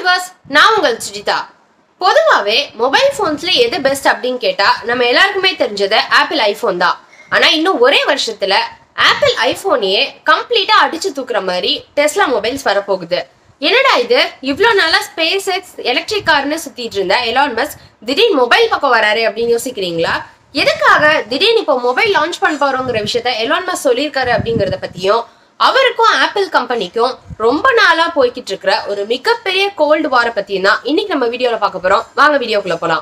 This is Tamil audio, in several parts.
வியூவர்ஸ் நான் உங்கள் சுஜிதா பொதுவாகவே மொபைல் ஃபோன்ஸ்ல எது பெஸ்ட் அப்படின்னு கேட்டா நம்ம எல்லாருக்குமே தெரிஞ்சது ஆப்பிள் ஐஃபோன் தான் ஆனா இன்னும் ஒரே வருஷத்துல ஆப்பிள் ஐஃபோனையே கம்ப்ளீட்டா அடிச்சு தூக்குற மாதிரி டெஸ்லா மொபைல்ஸ் வரப்போகுது என்னடா இது இவ்வளோ நாளா ஸ்பேஸ் எக்ஸ் எலக்ட்ரிக் கார்னு சுத்திட்டு இருந்த எலான் மஸ்க் திடீர்னு மொபைல் பக்கம் வராரு அப்படின்னு யோசிக்கிறீங்களா எதுக்காக திடீர்னு இப்போ மொபைல் லான்ச் பண்ண போறோங்கிற விஷயத்த எலான் மஸ்க் சொல்லியிருக்காரு அப்படிங்கறத பத்தியும் அவருக்கும் ஆப்பிள் கம்பெனிக்கும் ரொம்ப நாளா போய்கிட்டு இருக்கிற ஒரு மிகப்பெரிய கோல்டு வார பத்தியும் தான் இன்னைக்கு நம்ம வீடியோல பார்க்க போறோம் வாங்க வீடியோக்குள்ள போலாம்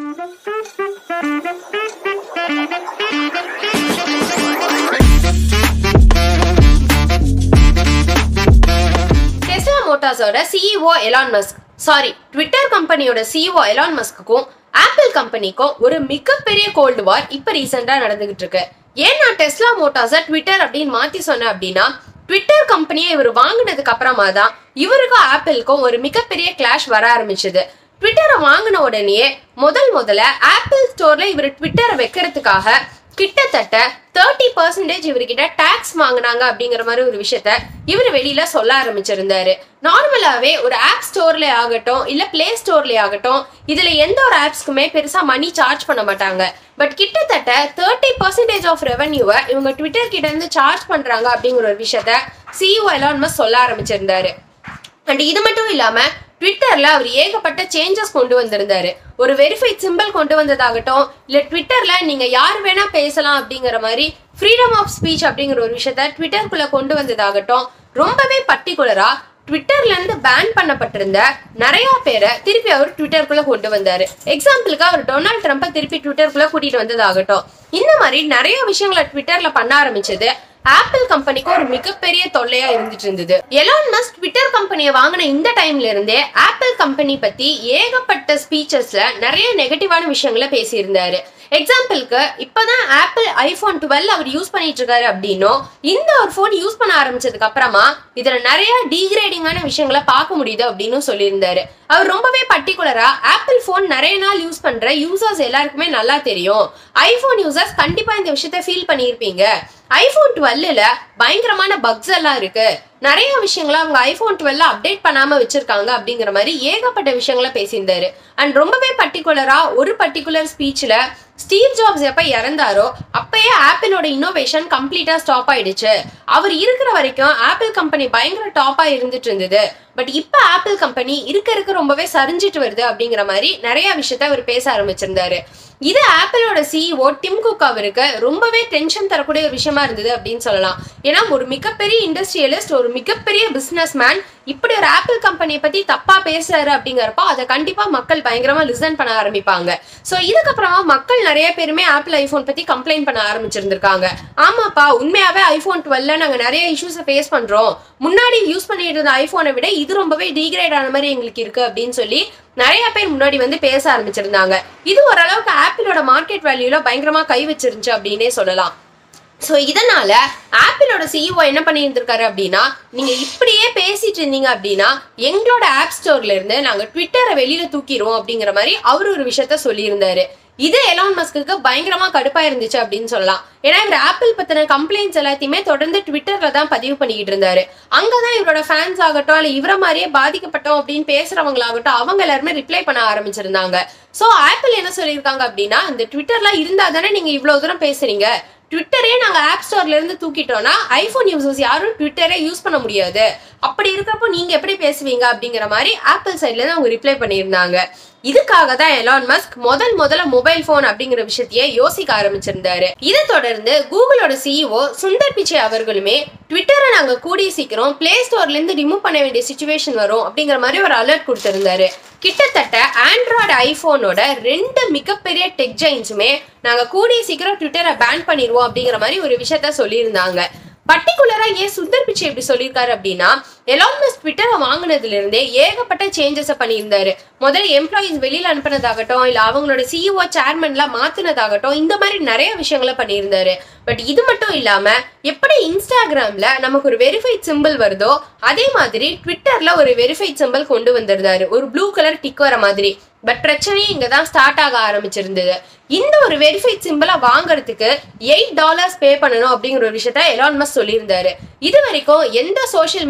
டெஸ்லா மோட்டார்ஸோட CEO Elon Musk sorry Twitter கம்பெனியோட சிஇஓ எலான் மஸ்க்குக்கும் ஆப்பிள் கம்பெனிக்கும் ஒரு மிகப்பெரிய கோல்டு வார் இப்ப ரீசெண்டா நடந்துகிட்டு இருக்கு ஏன் நான் டெஸ்லா மோட்டார்ஸ ட்விட்டர் அப்படின்னு மாத்தி சொன்னேன் அப்படின்னா ட்விட்டர் கம்பெனியை இவர் வாங்கினதுக்கு அப்புறமா தான் இவருக்கும் ஆப்பிளுக்கும் ஒரு மிகப்பெரிய கிளாஷ் வர ஆரம்பிச்சது ட்விட்டரை வாங்கின உடனே முதல் முதல்ல ஆப்பிள் ஸ்டோர்ல இவர் ட்விட்டரை வைக்கிறதுக்காக கிட்டத்தட்ட தேர்ட்டி பர்சன்டேஜ் இவர்கிட்ட டாக்ஸ் வாங்கினாங்க அப்படிங்கிற மாதிரி ஒரு விஷயத்த இவர் வெளியில சொல்ல ஆரம்பிச்சிருந்தாரு நார்மலாவே ஒரு ஆப் ஸ்டோர்ல ஆகட்டும் இல்ல பிளே ஸ்டோர்ல ஆகட்டும் இதுல எந்த ஒரு ஆப்ஸ்க்குமே பெருசா மணி சார்ஜ் பண்ண மாட்டாங்க பட் கிட்டத்தட்ட தேர்ட்டி பர்சன்டேஜ் ஆஃப் ரெவன்யூவை இவங்க ட்விட்டர் கிட்ட இருந்து சார்ஜ் பண்றாங்க அப்படிங்கிற ஒரு விஷயத்த சிஇஓ எலான் மஸ்க் சொல்ல ஆரம்பிச்சிருந்தாரு அண்ட் இது மட்டும் இல்லாம ட்விட்டர்ல அவர் ஏகப்பட்ட சேஞ்சஸ் கொண்டு வந்திருந்தாரு ஒரு வெரிஃபைட் சிம்பிள் கொண்டு வந்ததாகட்டும் இல்ல ட்விட்டர்ல நீங்க யார் வேணா பேசலாம் அப்படிங்கிற மாதிரி ஃப்ரீடம் ஆஃப் ஸ்பீச் அப்படிங்கிற ஒரு விஷயத்த ட்விட்டருக்குள்ள கொண்டு வந்ததாகட்டும் ரொம்பவே பர்டிகுலரா ட்விட்டர்ல இருந்து பேன் பண்ணப்பட்டிருந்த நிறைய பேரை திருப்பி அவர் ட்விட்டருக்குள்ள கொண்டு வந்தாரு எக்ஸாம்பிளுக்கு அவர் டொனால்ட் ட்ரம்ப்பை திருப்பி ட்விட்டருக்குள்ள கூட்டிட்டு வந்ததாகட்டும் இந்த மாதிரி நிறைய விஷயங்களை ட்விட்டர்ல பண்ண ஆரம்பிச்சது ஆப்பிள் கம்பெனிக்கு ஒரு மிகப்பெரிய தொல்லையா இருந்துட்டு இருந்தது எலான் மஸ்க் டுவிட்டர் கம்பெனியை வாங்கின இந்த டைம்ல இருந்தே ஆப்பிள் கம்பெனி பத்தி ஏகப்பட்ட ஸ்பீச்சஸ்ல நிறைய நெகட்டிவான விஷயங்களை பேசியிருந்தாரு எக்ஸாம்பிளுக்கு இப்பதான் ஆப்பிள் ஐபோன் டுவெல் அவர் யூஸ் பண்ணிட்டு இருக்காரு அப்படின்னும் இந்த ஒரு ஃபோன் யூஸ் பண்ண ஆரம்பிச்சதுக்கு அப்புறமா இதுல நிறைய டீக்ரேடிங்கான விஷயங்களை பார்க்க முடியுது அப்படின்னு சொல்லியிருந்தாரு அவர் ரொம்பவே பர்டிகுலரா ஆப்பிள் ஃபோன் நிறைய நாள் யூஸ் பண்ற யூசர்ஸ் எல்லாருக்குமே நல்லா தெரியும் ஐபோன் யூசர்ஸ் கண்டிப்பா இந்த விஷயத்த ஃபீல் பண்ணியிருப்பீங்க ஐபோன் டுவெல்ல பயங்கரமான பக்ஸ் எல்லாம் இருக்கு நிறைய விஷயங்களை அவங்க ஐபோன் டுவெல்ல அப்டேட் பண்ணாம வச்சிருக்காங்க அப்படிங்கிற மாதிரி ஏகப்பட்ட விஷயங்களை பேசியிருந்தாரு அண்ட் ரொம்பவே பர்டிகுலரா ஒரு பர்டிகுலர் ஸ்பீச்ல ஸ்டீவ் ஜாப்ஸ் எப்ப இறந்தாரோ அப்பயே ஆப்பிளோட இன்னோவேஷன் கம்ப்ளீட்டா ஸ்டாப் ஆயிடுச்சு அவர் இருக்கிற வரைக்கும் ஆப்பிள் கம்பெனி பயங்கர டாப்பா இருந்துட்டு இருந்தது பட் இப்ப ஆப்பிள் கம்பெனி இருக்க இருக்க ரொம்பவே சரிஞ்சிட்டு வருது அப்படிங்கிற மாதிரி நிறைய விஷயத்த அவர் பேச ஆரம்பிச்சிருந்தாரு இது ஆப்பிளோட சிஇஓ டிம் குக் அவருக்கு ரொம்பவே டென்ஷன் தரக்கூடிய ஒரு விஷயமா இருந்தது அப்படின்னு சொல்லலாம் ஏன்னா ஒரு மிகப்பெரிய இண்டஸ்ட்ரியலிஸ்ட் ஒரு மிகப்பெரிய பிசினஸ் மேன் இப்படி ஒரு ஆப்பிள் கம்பெனியை பத்தி தப்பா பேசுறாரு அப்படிங்கிறப்போ அதை கண்டிப்பா மக்கள் பயங்கரமா லிசன் பண்ண ஆரம்பிப்பாங்க சோ இதுக்கப்புறமா மக்கள் நிறைய பேருமே ஆப்பிள் ஐபோன் பத்தி கம்ப்ளைண்ட் பண்ண ஆரம்பிச்சிருந்திருக்காங்க ஆமாப்பா உண்மையாவே ஐபோன் டுவெல்ல நாங்க நிறைய இஷ்யூஸை ஃபேஸ் பண்றோம் முன்னாடி யூஸ் பண்ணிட்டு இருந்த ஐபோனை விட இது ரொம்பவே டீக்ரேட் ஆன மாதிரி எங்களுக்கு இருக்கு அப்படின்னு சொல்லி நிறைய பேர் முன்னாடி வந்து பேச ஆரம்பிச்சிருந்தாங்க இது ஓரளவுக்கு ஆப்பிளோட மார்க்கெட் வேல்யூல பயங்கரமா கை வச்சிருந்துச்சு அப்படின்னே சொல்லலாம் ஸோ இதனால ஆப்பிளோட சிஇஓ என்ன பண்ணியிருந்திருக்காரு அப்படின்னா நீங்க இப்படியே பேசிட்டு இருந்தீங்க அப்படின்னா எங்களோட ஆப் ஸ்டோர்ல இருந்து நாங்க ட்விட்டரை வெளியில தூக்கிடுவோம் அப்படிங்கிற மாதிரி அவர் ஒரு விஷயத்த சொல்லியிருந்தாரு இது எலான் மஸ்க்கு பயங்கரமா கடுப்பா இருந்துச்சு அப்படின்னு சொல்லலாம் ஏன்னா இவர் ஆப்பிள் பத்தின கம்ப்ளைண்ட்ஸ் எல்லாத்தையுமே தொடர்ந்து ட்விட்டர்ல தான் பதிவு பண்ணிக்கிட்டு இருந்தாரு அங்கதான் இவரோட ஃபேன்ஸ் ஆகட்டும் இல்ல இவர மாதிரியே பாதிக்கப்பட்டோம் அப்படின்னு பேசுறவங்களாகட்டும் அவங்க எல்லாருமே ரிப்ளை பண்ண ஆரம்பிச்சிருந்தாங்க சோ ஆப்பிள் என்ன சொல்லியிருக்காங்க அப்படின்னா இந்த ட்விட்டர்ல இருந்தா தானே நீங்க இவ்வளவு தூரம் பேசுறீங்க ட்விட்டரே நாங்க ஆப் ஸ்டோர்ல இருந்து தூக்கிட்டோம்னா ஐபோன் யூசர்ஸ் யாரும் ட்விட்டரே யூஸ் பண்ண முடியாது அப்படி இருக்கிறப்போ நீங்க எப்படி பேசுவீங்க அப்படிங்கிற மாதிரி ஆப்பிள் சைட்ல இருந்து அவங்க ரிப்ளை பண்ணியிருந்தாங்க இதுக்காக தான் எலான் மஸ்க் முதல் முதல்ல மொபைல் போன் அப்படிங்கிற விஷயத்தையே யோசிக்க ஆரம்பிச்சிருந்தாரு இதை தொடர்ந்து கூகுளோட சிஇஓ சுந்தர் பிச்சை அவர்களுமே ட்விட்டரை நாங்க கூடிய சீக்கிரம் பிளே ஸ்டோர்ல இருந்து ரிமூவ் பண்ண வேண்டிய சுச்சுவேஷன் வரும் அப்படிங்கிற மாதிரி ஒரு அலர்ட் கொடுத்திருந்தாரு கிட்டத்தட்ட ஆண்ட்ராய்டு ஐபோனோட ரெண்டு மிகப்பெரிய டெக் ஜெயின்ஸுமே நாங்க கூடிய சீக்கிரம் ட்விட்டரை பேன் பண்ணிடுவோம் அப்படிங்கிற மாதிரி ஒரு விஷயத்த சொல்லியிருந்தாங்க பர்டிகுலரா ஏன் சுந்தர் பிச்சை இப்படி சொல்லியிருக்காரு அப்படின்னா எலான் மஸ்க் ட்விட்டரை வாங்கினதுல இருந்தே ஏகப்பட்ட சேஞ்சஸை பண்ணியிருந்தாரு முதல்ல எம்ப்ளாயிஸ் வெளியில அனுப்புனதாகட்டும் இல்ல அவங்களோட சிஇஓ சேர்மன்லாம் மாத்தினதாகட்டும் இந்த மாதிரி நிறைய விஷயங்களை பண்ணியிருந்தாரு பட் இது மட்டும் இல்லாம எப்படி இன்ஸ்டாகிராம்ல நமக்கு ஒரு வெரிஃபைட் சிம்பிள் வருதோ அதே மாதிரி ட்விட்டர்ல ஒரு வெரிஃபைட் சிம்பிள் கொண்டு வந்திருந்தாரு ஒரு ப்ளூ கலர் டிக் வர மாதிரி பட் பிரச்சனையே இங்க தான் ஸ்டார்ட் ஆக ஆரம்பிச்சிருந்தது இந்த ஒரு வெரிஃபைட் சிம்பிளா வாங்குறதுக்கு எயிட் டாலர்ஸ் பே பண்ணணும் அப்படிங்கிற ஒரு விஷயத்த எலான் மஸ்க் சொல்லியிருந்தாரு இது வரைக்கும் எந்த சோஷியல் மீடியாவுமே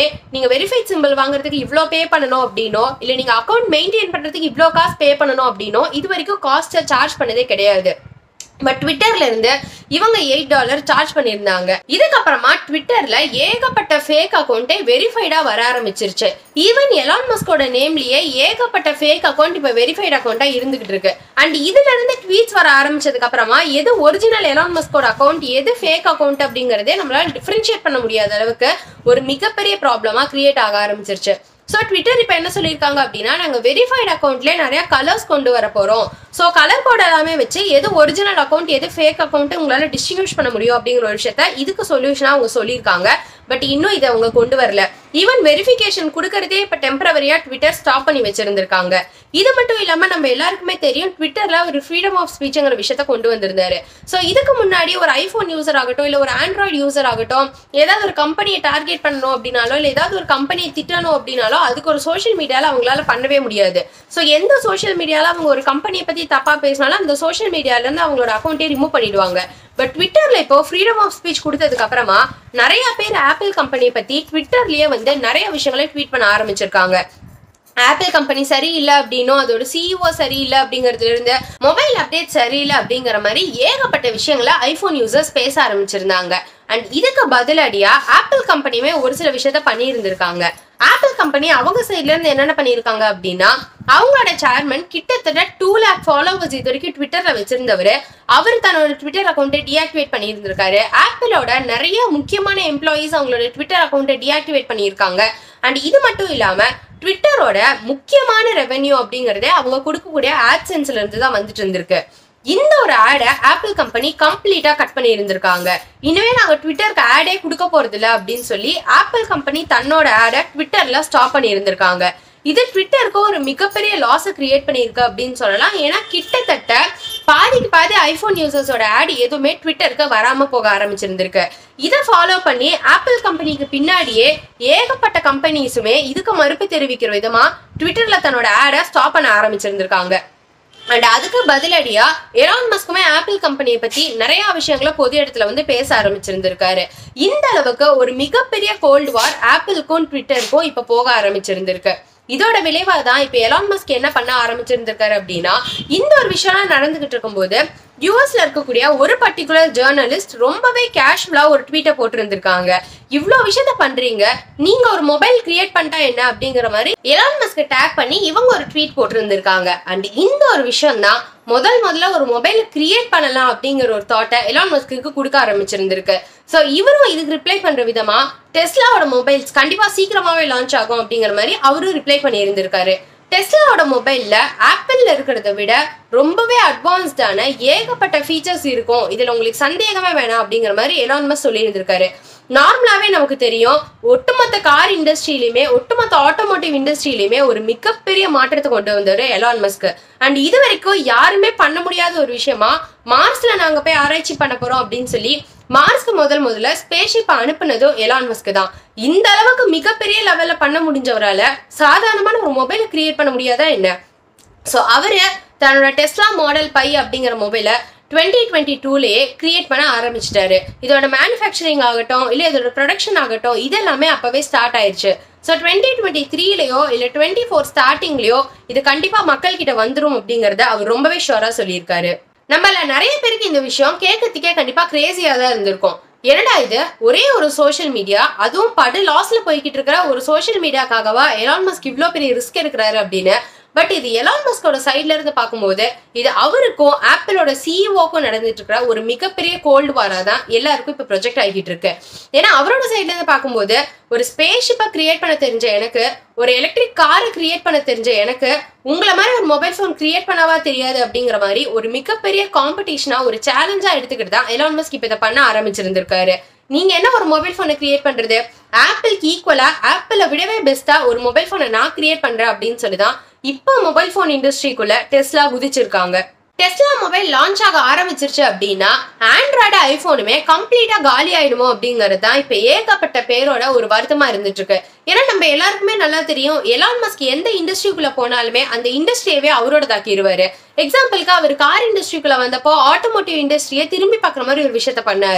எல்லாருமே நீங்க வெரிஃபைட் சிம்பிள் வாங்குறதுக்கு இவ்ளோ பே பண்ணணும் அப்படின்னோ இல்ல நீங்க அக்கௌண்ட் மெயின்டைன் பண்றதுக்கு இவ்ளோ காசு பே பண்ணணும் அப்படின்னோ இது வரைக்கும் காஸ்ட்டை சார்ஜ் பண்ணதே கிடையாது பட் ட்விட்டர்ல இருந்து இவங்க எயிட் டாலர் சார்ஜ் பண்ணியிருந்தாங்க இதுக்கப்புறமா ட்விட்டர்ல ஏகப்பட்ட ஃபேக் அக்கௌண்ட்டே வெரிஃபைடா வர ஆரம்பிச்சிருச்சு ஈவன் எலான் மஸ்கோட நேம்லயே ஏகப்பட்ட ஃபேக் அக்கௌண்ட் இப்ப வெரிஃபைட் அக்கௌண்டா இருந்துகிட்டு இருக்கு அண்ட் இதுல இருந்து ட்வீட்ஸ் வர ஆரம்பிச்சதுக்கு அப்புறமா எது ஒரிஜினல் எலான் மஸ்கோட அக்கௌண்ட் எது ஃபேக் அக்கௌண்ட் அப்படிங்கறதே நம்மளால டிஃபரன்ஷியேட் பண்ண முடியாத அளவுக்கு ஒரு மிகப்பெரிய ப்ராப்ளமா கிரியேட் ஆக ஆரம்பிச்சிருச்சு ஸோ ட்விட்டர் இப்போ என்ன சொல்லியிருக்காங்க அப்படின்னா நாங்கள் வெரிஃபைட் அக்கௌண்ட்லேயே நிறைய கலர்ஸ் கொண்டு வர போகிறோம் ஸோ கலர் கோட் எல்லாமே வச்சு எது ஒரிஜினல் அக்கௌண்ட் எது ஃபேக் அக்கௌண்ட் உங்களால் டிஸ்ட்ரிபியூட் பண்ண முடியும் அப்படிங்கிற ஒரு விஷயத்த இதுக்கு சொல்யூஷனாக அவங்க சொல்லியிருக்காங்க பட் இன்னும் இதை அவங்க கொண்டு வரல ஈவன் வெரிஃபிகேஷன் கொடுக்கறதே இப்போ டெம்பரவரியா ட்விட்டர் ஸ்டாப் பண்ணி வச்சிருந்திருக்காங்க இது மட்டும் இல்லாம நம்ம எல்லாருக்குமே தெரியும் ட்விட்டர்ல ஒரு ஃப்ரீடம் ஆஃப் ஸ்பீச்ங்கிற விஷயத்த கொண்டு வந்திருந்தாரு ஸோ இதுக்கு முன்னாடி ஒரு ஐபோன் யூசர் ஆகட்டும் இல்ல ஒரு ஆண்ட்ராய்டு யூசர் ஆகட்டும் ஏதாவது ஒரு கம்பெனியை டார்கெட் பண்ணணும் அப்படின்னாலோ இல்ல ஏதாவது ஒரு கம்பெனியை திட்டணும் அப்படின்னாலோ அதுக்கு ஒரு சோஷியல் மீடியால அவங்களால பண்ணவே முடியாது ஸோ எந்த சோஷியல் மீடியால அவங்க ஒரு கம்பெனியை பத்தி தப்பா பேசினாலும் அந்த சோஷியல் மீடியால இருந்து அவங்களோட அக்கௌண்ட்டே ரிமூவ் பண்ணிடுவாங்க பட் ட்விட்டர்ல இப்போ ஃப்ரீடம் ஆஃப் ஸ்பீச் கொடுத்ததுக்கு அப்புறமா நிறைய பேர் ஆப்பிள் கம்பெனியை பத்தி ட்விட்டர்லயே வந்து நிறைய விஷயங்களை ட்வீட் பண்ண ஆரம்பிச்சிருக்காங்க ஆப்பிள் கம்பெனி சரியில்லை அப்படின்னும் அதோட சிஇஓ சரியில்லை அப்படிங்கறதுல இருந்து மொபைல் அப்டேட் சரியில்லை அப்படிங்கிற மாதிரி ஏகப்பட்ட விஷயங்களை ஐபோன் யூசர்ஸ் பேச ஆரம்பிச்சிருந்தாங்க அண்ட் இதுக்கு பதிலடியா ஆப்பிள் கம்பெனியுமே ஒரு சில விஷயத்த பண்ணியிருந்திருக்காங்க ஆப்பிள் கம்பெனி அவங்க சைட்ல இருந்து என்னென்ன பண்ணியிருக்காங்க அப்படின்னா அவங்களோட சேர்மன் கிட்டத்தட்ட டூ லேக் ஃபாலோவர்ஸ் இது வரைக்கும் ட்விட்டர்ல வச்சிருந்தவர் அவர் தன்னோட ட்விட்டர் அக்கௌண்ட்டை டிஆக்டிவேட் பண்ணியிருந்திருக்காரு ஆப்பிளோட நிறைய முக்கியமான எம்ப்ளாயீஸ் அவங்களோட ட்விட்டர் அக்கௌண்ட்டை டிஆக்டிவேட் பண்ணியிருக்காங்க அண்ட் இது மட்டும் இல்லாம ட்விட்டரோட முக்கியமான ரெவென்யூ அப்படிங்கறதே அவங்க கொடுக்கக்கூடிய ஆட்சென்ஸ்ல இருந்து தான் வந்துட்டு இருந்திருக்கு இந்த ஒரு ஆடை ஆப்பிள் கம்பெனி கம்ப்ளீட்டா கட் பண்ணி இருந்திருக்காங்க இனிமே நாங்க ட்விட்டருக்கு ஆடே கொடுக்க போறது இல்ல அப்படின்னு சொல்லி ஆப்பிள் கம்பெனி தன்னோட ஆடை ட்விட்டர்ல ஸ்டாப் பண்ணி இருந்திருக்காங்க இது ட்விட்டருக்கு ஒரு மிகப்பெரிய லாஸை கிரியேட் பண்ணியிருக்கு அப்படின்னு சொல்லலாம் ஏன்னா கிட்டத்தட்ட பாதிக்கு பாதி ஐபோன் யூசர்ஸோட ஆட் எதுவுமே ட்விட்டருக்கு வராம போக ஆரம்பிச்சிருந்திருக்கு இதை ஃபாலோ பண்ணி ஆப்பிள் கம்பெனிக்கு பின்னாடியே ஏகப்பட்ட கம்பெனிஸுமே இதுக்கு மறுப்பு தெரிவிக்கிற விதமா ட்விட்டர்ல தன்னோட ஆடை ஸ்டாப் பண்ண ஆரம்பிச்சிருந்திருக்காங்க அண்ட் அதுக்கு பதிலடியா எலான் மஸ்குமே ஆப்பிள் கம்பெனியை பத்தி நிறைய விஷயங்களை பொது இடத்துல வந்து பேச ஆரம்பிச்சிருந்திருக்காரு இந்த அளவுக்கு ஒரு மிகப்பெரிய கோல்டு வார் ஆப்பிளுக்கும் ட்விட்டருக்கும் இப்ப போக ஆரம்பிச்சிருந்திருக்கு இதோட விளைவா தான் இப்ப எலான் மஸ்க் என்ன பண்ண ஆரம்பிச்சிருந்திருக்காரு அப்படின்னா இந்த ஒரு விஷயம்லாம் நடந்துகிட்டு இருக்கும்போது யூஎஸ்ல இருக்கக்கூடிய ஒரு பர்டிகுலர் ஜேர்னலிஸ்ட் ரொம்பவே கேஷுவலா ஒரு ட்வீட்டை போட்டிருந்திருக்காங்க இவ்வளோ விஷயத்த பண்றீங்க நீங்க ஒரு மொபைல் கிரியேட் பண்ணிட்டா என்ன அப்படிங்கிற மாதிரி எலான் மஸ்க் டேக் பண்ணி இவங்க ஒரு ட்வீட் போட்டிருந்திருக்காங்க அண்ட் இந்த ஒரு விஷயம் தான் முதல் முதல்ல ஒரு மொபைல் கிரியேட் பண்ணலாம் அப்படிங்கிற ஒரு தாட்டை எலான் மஸ்க்கு கொடுக்க ஆரம்பிச்சிருந்திருக்கு ஸோ இவரும் இதுக்கு ரிப்ளை பண்ற விதமா டெஸ்லாவோட மொபைல்ஸ் கண்டிப்பா சீக்கிரமாவே லான்ச் ஆகும் அப்படிங்கிற மாதிரி அவரும் ரிப்ளை பண்ணியிருந்திருக்காரு டெஸ்லாவோட மொபைல்ல ஆப்பிள்ல இருக்கிறத விட ரொம்பவே அட்வான்ஸ்டான ஏகப்பட்ட ஃபீச்சர்ஸ் இருக்கும் இதுல உங்களுக்கு சந்தேகமே வேணாம் அப்படிங்கிற மாதிரி எலான் மஸ் சொல்லியிருந்திருக்காரு நார்மலாவே நமக்கு தெரியும் ஒட்டுமொத்த கார் இண்டஸ்ட்ரியிலுமே ஒட்டுமொத்த ஆட்டோமோட்டிவ் இண்டஸ்ட்ரியிலுமே ஒரு மிகப்பெரிய மாற்றத்தை கொண்டு வந்தவர் எலான் மஸ்க் அண்ட் இது வரைக்கும் யாருமே பண்ண முடியாத ஒரு விஷயமா மார்ஸ்ல நாங்க போய் ஆராய்ச்சி பண்ண போறோம் அப்படின்னு சொல்லி மார்ஸ்க்கு முதல் முதல்ல ஸ்பேஸ்ஷிப் அனுப்புனதும் எலான் மஸ்க் தான் இந்த அளவுக்கு மிகப்பெரிய லெவல்ல பண்ண முடிஞ்சவரால சாதாரணமான ஒரு மொபைல் கிரியேட் பண்ண முடியாதா என்ன ஸோ அவரு தன்னோட டெஸ்லா மாடல் பை அப்படிங்கிற மொபைலை டுவெண்ட்டி டுவெண்ட்டி டூலேயே கிரியேட் பண்ண ஆரம்பிச்சிட்டாரு இதோட மேனுஃபேக்சரிங் ஆகட்டும் இல்லை இதோட ப்ரொடக்ஷன் ஆகட்டும் இதெல்லாமே அப்பவே ஸ்டார்ட் ஆயிடுச்சு ஸோ டுவெண்ட்டி டுவெண்ட்டி த்ரீலையோ இல்லை டுவெண்ட்டி ஃபோர் ஸ்டார்டிங்லையோ இது கண்டிப்பாக மக்கள் கிட்ட வந்துரும் அப்படிங்கறத அவர் ரொம்பவே ஷோரா சொல்லியிருக்காரு நம்மள நிறைய பேருக்கு இந்த விஷயம் கேட்கறதுக்கே கண்டிப்பா கிரேசியா தான் இருந்திருக்கும் என்னடா இது ஒரே ஒரு சோஷியல் மீடியா அதுவும் படு லாஸ்ல போய்கிட்டு இருக்கிற ஒரு சோஷியல் மீடியாக்காகவா எலான் மஸ்க் இவ்ளோ பெரிய ரிஸ்க் எடுக்கிறாரு அப்படின்னு பட் இது எலான் மஸ்கோட சைட்ல இருந்து பார்க்கும்போது இது அவருக்கும் ஆப்பிளோட சிஇஓக்கும் நடந்துட்டு இருக்கிற ஒரு மிகப்பெரிய கோல்டு வாரா தான் எல்லாருக்கும் இப்ப ப்ரொஜெக்ட் ஆகிட்டு இருக்கு ஏன்னா அவரோட சைட்ல இருந்து பார்க்கும்போது ஒரு ஸ்பேஸ்ஷிப்பை கிரியேட் பண்ண தெரிஞ்ச எனக்கு ஒரு எலக்ட்ரிக் காரை கிரியேட் பண்ண தெரிஞ்ச எனக்கு உங்களை மாதிரி ஒரு மொபைல் ஃபோன் கிரியேட் பண்ணவா தெரியாது அப்படிங்கிற மாதிரி ஒரு மிகப்பெரிய காம்படிஷனா ஒரு சேலஞ்சா எடுத்துக்கிட்டு தான் எலான் மஸ்க் இப்ப இதை பண்ண ஆரம்பிச்சிருந்திருக்காரு நீங்க என்ன ஒரு மொபைல் போனை கிரியேட் பண்றது ஆப்பிள்க்கு ஈக்குவலா ஆப்பிள விடவே பெஸ்டா ஒரு மொபைல் போனை நான் கிரியேட் பண்றேன் அப்படின்னு சொல்லிதான் இப்போ மொபைல் போன் இண்டஸ்ட்ரிக்குள்ள டெஸ்லா குதிச்சிருக்காங்க டெஸ்லா மொபைல் லான்ச் ஆக ஆரம்பிச்சிருச்சு அப்படின்னா ஆண்ட்ராய்டு ஐபோனுமே கம்ப்ளீட்டா காலி ஆயிடுமோ அப்படிங்கிறது தான் இப்ப ஏகப்பட்ட பேரோட ஒரு வருத்தமா இருந்துட்டு இருக்கு ஏன்னா நம்ம எல்லாருக்குமே நல்லா தெரியும் எலான் மஸ்க் எந்த இண்டஸ்ட்ரிக்குள்ள போனாலுமே அந்த இண்டஸ்ட்ரியவே அவரோட தாக்கிடுவாரு எக்ஸாம்பிளுக்கு அவர் கார் இண்டஸ்ட்ரிக்குள்ள வந்தப்போ ஆட்டோமோட்டிவ் இண்டஸ்ட்ரியை திரும்பி பார்க்குற மாதிரி ஒரு விஷயத்த பண்ணாரு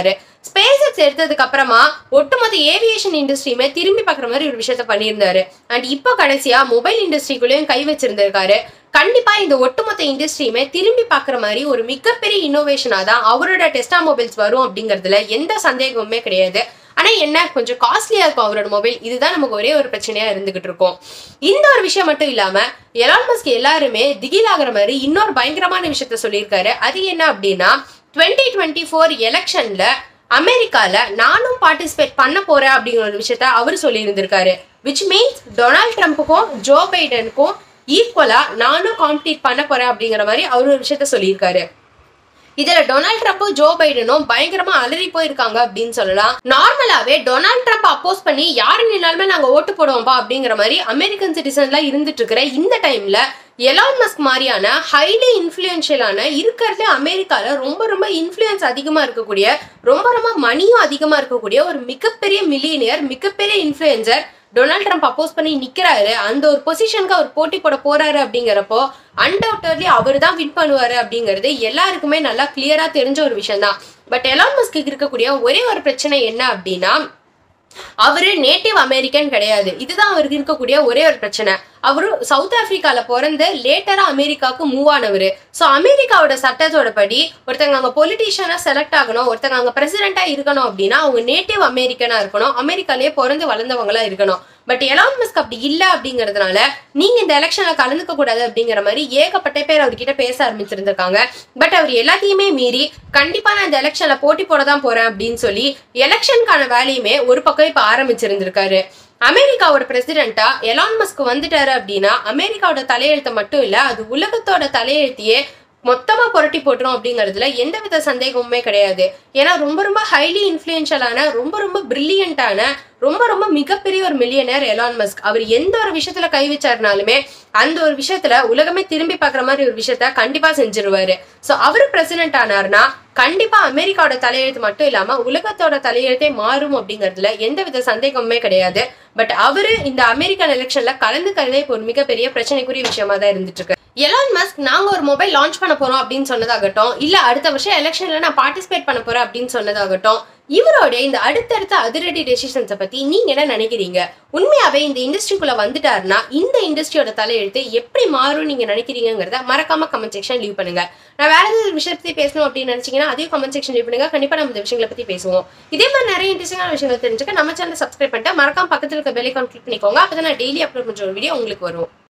ஸ்பேஸ் எக்ஸ் எடுத்ததுக்கு அப்புறமா ஒட்டுமொத்த ஏவியேஷன் இண்டஸ்ட்ரியுமே திரும்பி பார்க்குற மாதிரி ஒரு விஷயத்த பண்ணியிருந்தாரு அண்ட் இப்போ கடைசியா மொபைல் இண்டஸ்ட்ரிக்குள்ளேயும் கை வச்சிருந்திருக்காரு கண்டிப்பா இந்த ஒட்டுமொத்த இண்டஸ்ட்ரியுமே திரும்பி பார்க்குற மாதிரி ஒரு மிகப்பெரிய இன்னோவேஷனா தான் அவரோட டெஸ்டா மொபைல்ஸ் வரும் அப்படிங்கிறதுல எந்த சந்தேகமுமே கிடையாது ஆனா என்ன கொஞ்சம் காஸ்ட்லியா இருக்கும் அவரோட மொபைல் இதுதான் நமக்கு ஒரே ஒரு பிரச்சனையா இருந்துகிட்டு இருக்கும் இந்த ஒரு விஷயம் மட்டும் இல்லாம எலான் மஸ்க் எல்லாருமே திகில் ஆகுற மாதிரி இன்னொரு பயங்கரமான விஷயத்த சொல்லியிருக்காரு அது என்ன அப்படின்னா டுவெண்ட்டி டுவெண்ட்டி ஃபோர் எலெக்ஷன்ல அமெரிக்கால நானும் பார்ட்டிசிபேட் பண்ண போறேன் அப்படிங்கிற ஒரு விஷயத்த அவர் சொல்லியிருந்திருக்காரு விச் மீன்ஸ் டொனால்ட் ட்ரம்ப்புக்கும் ஜோ பைடனுக்கும் ஈக்குவலா நானும் காம்பீட் பண்ண போறேன் அப்படிங்கிற மாதிரி அவர் ஒரு விஷயத்த சொல்லியிருக்காரு இதுல டொனால்ட் ட்ரம்ப்பும் ஜோ பைடனும் பயங்கரமா அலறி போயிருக்காங்க அப்படின்னு சொல்லலாம் நார்மலாவே டொனால்ட் ட்ரம்ப் அப்போஸ் பண்ணி யாரு நின்னாலுமே நாங்க ஓட்டு போடுவோம்பா அப்படிங்கிற மாதிரி அமெரிக்கன் சிட்டிசன்ல இருந்துட்டு இருக்கிற இந்த டைம்ல எலான் மஸ்க் மாதிரியான ஹைலி இன்ஃப்ளூயன்ஷியலான இருக்கிறதுல அமெரிக்கால ரொம்ப ரொம்ப இன்ஃப்ளூயன்ஸ் அதிகமா இருக்கக்கூடிய ரொம்ப ரொம்ப மணியும் அதிகமா இருக்கக்கூடிய ஒரு மிகப்பெரிய மில்லியனியர் மிகப்பெரிய இன்ஃப்ளூயன்சர் டொனால்ட் ட்ரம்ப் அப்போஸ் பண்ணி நிக்கிறாரு அந்த ஒரு பொசிஷனுக்கு அவர் போட்டி போட போறாரு அப்படிங்கிறப்போ அன்டவுட்டர்லி அவர் தான் வின் பண்ணுவாரு அப்படிங்கிறது எல்லாருக்குமே நல்லா கிளியரா தெரிஞ்ச ஒரு விஷயம் தான் பட் எலான் மஸ்க்கு இருக்கக்கூடிய ஒரே ஒரு பிரச்சனை என்ன அப்படின்னா அவரு நேட்டிவ் அமெரிக்கன் கிடையாது இதுதான் அவருக்கு இருக்கக்கூடிய ஒரே ஒரு பிரச்சனை அவரு சவுத் ஆப்பிரிக்கால பிறந்து லேட்டரா அமெரிக்காவுக்கு மூவ் ஆனவர் ஸோ அமெரிக்காவோட சட்டத்தோட படி ஒருத்தங்க அங்க பொலிட்டீஷியனா செலக்ட் ஆகணும் ஒருத்தங்க அங்க பிரசிடென்டா இருக்கணும் அப்படின்னா அவங்க நேட்டிவ் அமெரிக்கனா இருக்கணும் அமெரிக்காலேயே பிறந்து வளர்ந்தவங்களா இருக்கணும் பட் எலான் மஸ்க் அப்படி இல்ல அப்படிங்கறதுனால நீங்க இந்த எலெக்ஷன்ல கலந்துக்க கூடாது அப்படிங்கிற மாதிரி ஏகப்பட்ட பேர் அவர்கிட்ட பேச ஆரம்பிச்சிருந்திருக்காங்க பட் அவர் எல்லாத்தையுமே மீறி கண்டிப்பா நான் இந்த எலெக்ஷன்ல போட்டி போட தான் போறேன் அப்படின்னு சொல்லி எலெக்ஷனுக்கான வேலையுமே ஒரு பக்கம் இப்ப ஆரம்பிச்சிருந்திருக்காரு அமெரிக்காவோட பிரசிடென்ட்டா எலான் மஸ்க் வந்துட்டாரு அப்படின்னா அமெரிக்காவோட தலையெழுத்தை மட்டும் இல்ல அது உலகத்தோட தலையெழுத்தையே மொத்தமா புரட்டி போட்டுரும் அப்படிங்கிறதுல எந்தவித சந்தேகமுமே கிடையாது ஏன்னா ரொம்ப ரொம்ப ஹைலி இன்ஃப்ளூயன்ஷியலான ரொம்ப ரொம்ப பிரில்லியண்டான ரொம்ப ரொம்ப மிகப்பெரிய ஒரு மில்லியனர் எலான் மஸ்க் அவர் எந்த ஒரு விஷயத்துல கை வச்சாருனாலுமே அந்த ஒரு விஷயத்துல உலகமே திரும்பி பார்க்குற மாதிரி ஒரு விஷயத்த கண்டிப்பா செஞ்சிருவாரு ஸோ அவர் பிரசிடென்ட் ஆனார்னா கண்டிப்பா அமெரிக்காவோட தலையெழுத்து மட்டும் இல்லாம உலகத்தோட தலையெழுத்தே மாறும் அப்படிங்கிறதுல எந்தவித சந்தேகமுமே கிடையாது பட் அவரு இந்த அமெரிக்கன் எலெக்ஷன்ல கலந்துக்கிறதே இப்போ ஒரு மிகப்பெரிய பிரச்சனைக்குரிய விஷயமா தான் இருந்துட்டு இருக்கு எலான் மஸ்க் நாங்க ஒரு மொபைல் லான்ச் பண்ண போறோம் அப்படின்னு சொன்னதாகட்டும் இல்ல அடுத்த வருஷம் எலெக்ஷன்ல நான் பார்ட்டிசிபேட் பண்ண போறேன் அப்படின்னு சொன்னதாகட்டும் இவரோட இந்த அடுத்தடுத்த அதிரடி டெசிஷன்ஸை பத்தி நீங்க என்ன நினைக்கிறீங்க உண்மையாவே இந்த இண்டஸ்ட்ரிக்குள்ள வந்துட்டாருன்னா இந்த இண்டஸ்ட்ரியோட தலையெழுத்து எப்படி மாறும் நீங்க நினைக்கிறீங்கிறத மறக்காம கமெண்ட் செக்ஷன் லீவ் பண்ணுங்க நான் வேற ஏதாவது விஷயத்தை பத்தி பேசணும் அப்படின்னு நினைச்சீங்கன்னா அதையும் கமெண்ட் செக்ஷன் லீவ் பண்ணுங்க கண்டிப்பா நம்ம இந்த விஷயங்களை பத்தி பேசுவோம் இதே மாதிரி நிறைய இன்ட்ரெஸ்டிங்கான விஷயங்கள் தெரிஞ்சுக்க நம்ம சேனல் சப்ஸ்கிரைப் பண்ணிட்டு மறக்காம பக்கத்துல இருக்க பெல் ஐக்கான் கிளிக் பண்ணிக்கோங்க அப்பதான் நான் டெய்லி அப்லோட் பண்ற ஒரு வீடியோ உங்களுக்கு வரும்